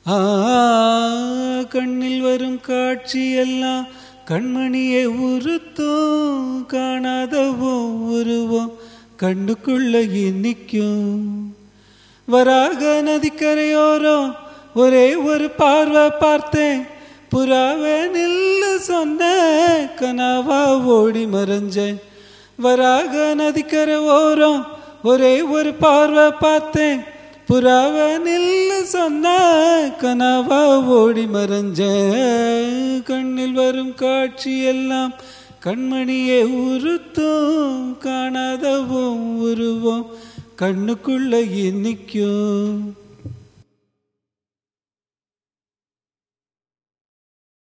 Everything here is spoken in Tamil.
ஆ கண்ணில் வரும் காட்சி எல்லாம் கண்மணியை உறுத்தும் காணாதவோ உருவம் கண்ணுக்குள்ள நிற்கும் வராக நதிக்கரையோரம் ஒரே ஒரு பார்வை பார்த்தேன் புறாவே நில்லு சொன்ன கனாவா ஓடி மறைஞ்சேன் வராக நதிக்கரை ஓரம் ஒரே ஒரு பார்வை பார்த்தேன் புறாவை நில்லு சொன்ன கனாவா ஓடி மறைஞ்சேன் கண்ணில் வரும் காட்சி எல்லாம் கண்மணியை உறுத்தும் காணாதவும் உருவம் கண்ணுக்குள்ள நிற்கும்